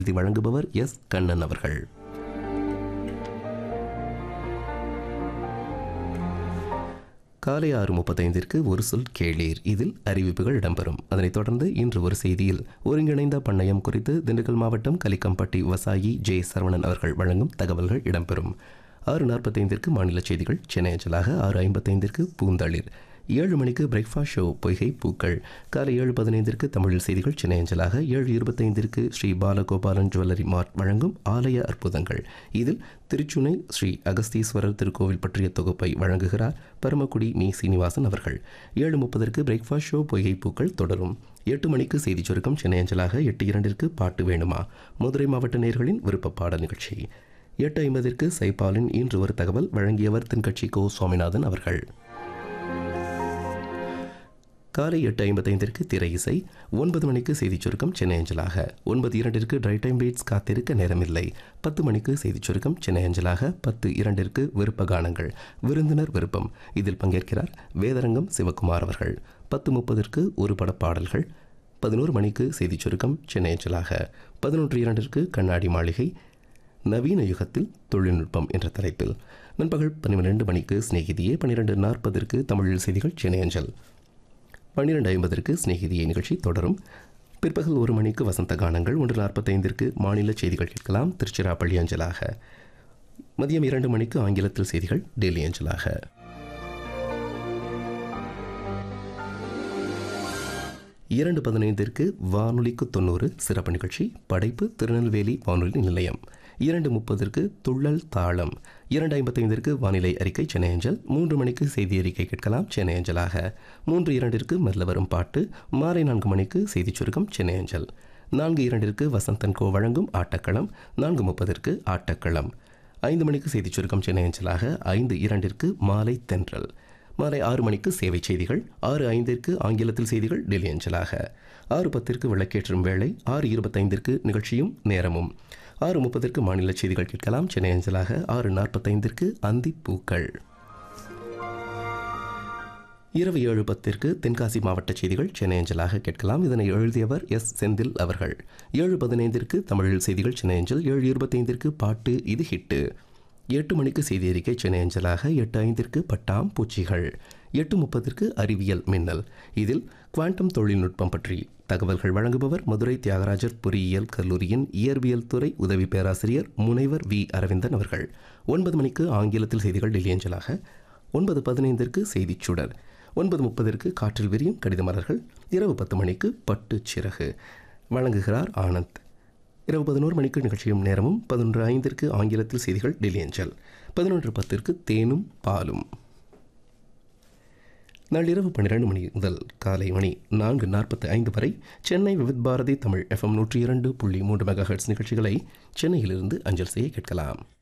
செய்தி வழங்குபவர் எஸ் கண்ணன் அவர்கள் காலை ஆறு முப்பத்தைந்திற்கு ஒரு சொல் கேளீர் இதில் அறிவிப்புகள் இடம்பெறும் அதனைத் தொடர்ந்து இன்று ஒரு செய்தியில் ஒருங்கிணைந்த பண்ணையம் குறித்து திண்டுக்கல் மாவட்டம் கலிக்கம்பட்டி விவசாயி ஜே சரவணன் அவர்கள் வழங்கும் தகவல்கள் இடம்பெறும் ஆறு நாற்பத்தைந்திற்கு மாநில செய்திகள் சென்னை அஞ்சலாக ஆறு ஐம்பத்தைந்திற்கு பூந்தளிர் ஏழு மணிக்கு பிரேக்ஃபாஸ்ட் ஷோ பொய்கை பூக்கள் காலை ஏழு பதினைந்திற்கு தமிழில் செய்திகள் சென்னை அஞ்சலாக ஏழு இருபத்தைந்திற்கு ஸ்ரீ பாலகோபாலன் ஜுவல்லரி மார்ட் வழங்கும் ஆலய அற்புதங்கள் இதில் திருச்சுனை ஸ்ரீ அகஸ்தீஸ்வரர் திருக்கோவில் பற்றிய தொகுப்பை வழங்குகிறார் பரமக்குடி மீ சீனிவாசன் அவர்கள் ஏழு முப்பதற்கு பிரேக்ஃபாஸ்ட் ஷோ பொய்கை பூக்கள் தொடரும் எட்டு மணிக்கு செய்திச் சுருக்கம் சென்னை அஞ்சலாக எட்டு இரண்டிற்கு பாட்டு வேணுமா மதுரை மாவட்ட நேர்களின் விருப்ப பாடல் நிகழ்ச்சி எட்டு ஐம்பதிற்கு சைபாலின் இன்று ஒரு தகவல் வழங்கியவர் தென்கட்சி கோ சுவாமிநாதன் அவர்கள் காலை எட்டு ஐம்பத்தைந்திற்கு திரை இசை ஒன்பது மணிக்கு செய்திச் சுருக்கம் சென்னை அஞ்சலாக ஒன்பது இரண்டிற்கு ட்ரை டைம் பீட்ஸ் காத்திருக்க நேரமில்லை பத்து மணிக்கு செய்திச் சுருக்கம் சென்னை அஞ்சலாக பத்து இரண்டிற்கு விருப்ப கானங்கள் விருந்தினர் விருப்பம் இதில் பங்கேற்கிறார் வேதரங்கம் சிவகுமார் அவர்கள் பத்து முப்பதற்கு ஒரு பட பாடல்கள் பதினோரு மணிக்கு செய்திச் சுருக்கம் சென்னை அஞ்சலாக பதினொன்று இரண்டிற்கு கண்ணாடி மாளிகை நவீன யுகத்தில் தொழில்நுட்பம் என்ற தலைப்பில் நண்பகல் பன்னிரண்டு மணிக்கு சிநேகிதியே பன்னிரெண்டு நாற்பதற்கு தமிழில் செய்திகள் சென்னை அஞ்சல் பன்னிரெண்டு ஐம்பதற்கு சிநேகிதியை நிகழ்ச்சி தொடரும் பிற்பகல் ஒரு மணிக்கு வசந்த கானங்கள் ஒன்று நாற்பத்தைந்திற்கு மாநில செய்திகள் கேட்கலாம் திருச்சிராப்பள்ளி அஞ்சலாக மதியம் இரண்டு மணிக்கு ஆங்கிலத்தில் செய்திகள் டெல்லி அஞ்சலாக இரண்டு பதினைந்திற்கு வானொலிக்கு தொண்ணூறு சிறப்பு நிகழ்ச்சி படைப்பு திருநெல்வேலி வானொலி நிலையம் இரண்டு முப்பதற்கு துள்ளல் தாளம் இரண்டு ஐம்பத்தைந்திற்கு வானிலை அறிக்கை சென்னை அஞ்சல் மூன்று மணிக்கு செய்தி அறிக்கை கேட்கலாம் சென்னை அஞ்சலாக மூன்று இரண்டிற்கு மெல்ல வரும் பாட்டு மாலை நான்கு மணிக்கு செய்திச் சுருக்கம் சென்னை அஞ்சல் நான்கு இரண்டிற்கு வசந்தன் கோ வழங்கும் ஆட்டக்களம் நான்கு முப்பதற்கு ஆட்டக்களம் ஐந்து மணிக்கு செய்திச் சுருக்கம் சென்னை அஞ்சலாக ஐந்து இரண்டிற்கு மாலை தென்றல் மாலை ஆறு மணிக்கு சேவை செய்திகள் ஆறு ஐந்திற்கு ஆங்கிலத்தில் செய்திகள் டெல்லி அஞ்சலாக ஆறு பத்திற்கு விளக்கேற்றும் வேளை ஆறு இருபத்தைந்திற்கு நிகழ்ச்சியும் நேரமும் ஆறு முப்பதற்கு மாநில செய்திகள் கேட்கலாம் சென்னை அஞ்சலாக ஆறு நாற்பத்தைந்திற்கு அந்தி பூக்கள் இரவு ஏழு பத்திற்கு தென்காசி மாவட்ட செய்திகள் சென்னை அஞ்சலாக கேட்கலாம் இதனை எழுதியவர் எஸ் செந்தில் அவர்கள் ஏழு பதினைந்திற்கு தமிழில் செய்திகள் சென்னை அஞ்சல் ஏழு இருபத்தைந்திற்கு பாட்டு இது ஹிட்டு எட்டு மணிக்கு செய்தி அறிக்கை சென்னை அஞ்சலாக எட்டு ஐந்திற்கு பட்டாம் பூச்சிகள் எட்டு முப்பதற்கு அறிவியல் மின்னல் இதில் குவாண்டம் தொழில்நுட்பம் பற்றி தகவல்கள் வழங்குபவர் மதுரை தியாகராஜர் பொறியியல் கல்லூரியின் இயற்பியல் துறை உதவி பேராசிரியர் முனைவர் வி அரவிந்தன் அவர்கள் ஒன்பது மணிக்கு ஆங்கிலத்தில் செய்திகள் டெல்லி அஞ்சலாக ஒன்பது பதினைந்திற்கு செய்திச் சுடர் ஒன்பது முப்பதற்கு காற்றில் விரியும் கடித மலர்கள் இரவு பத்து மணிக்கு பட்டு சிறகு வழங்குகிறார் ஆனந்த் இரவு பதினோரு மணிக்கு நிகழ்ச்சியும் நேரமும் பதினொன்று ஐந்திற்கு ஆங்கிலத்தில் செய்திகள் டெல்லி அஞ்சல் பதினொன்று பத்திற்கு தேனும் பாலும் நள்ளிரவு பன்னிரண்டு மணி முதல் காலை மணி நான்கு நாற்பத்தி ஐந்து வரை சென்னை விவித் பாரதி தமிழ் எஃப்எம் நூற்றி இரண்டு புள்ளி மூன்று மெகா ஹெர்ட்ஸ் நிகழ்ச்சிகளை சென்னையிலிருந்து அஞ்சல் செய்ய கேட்கலாம்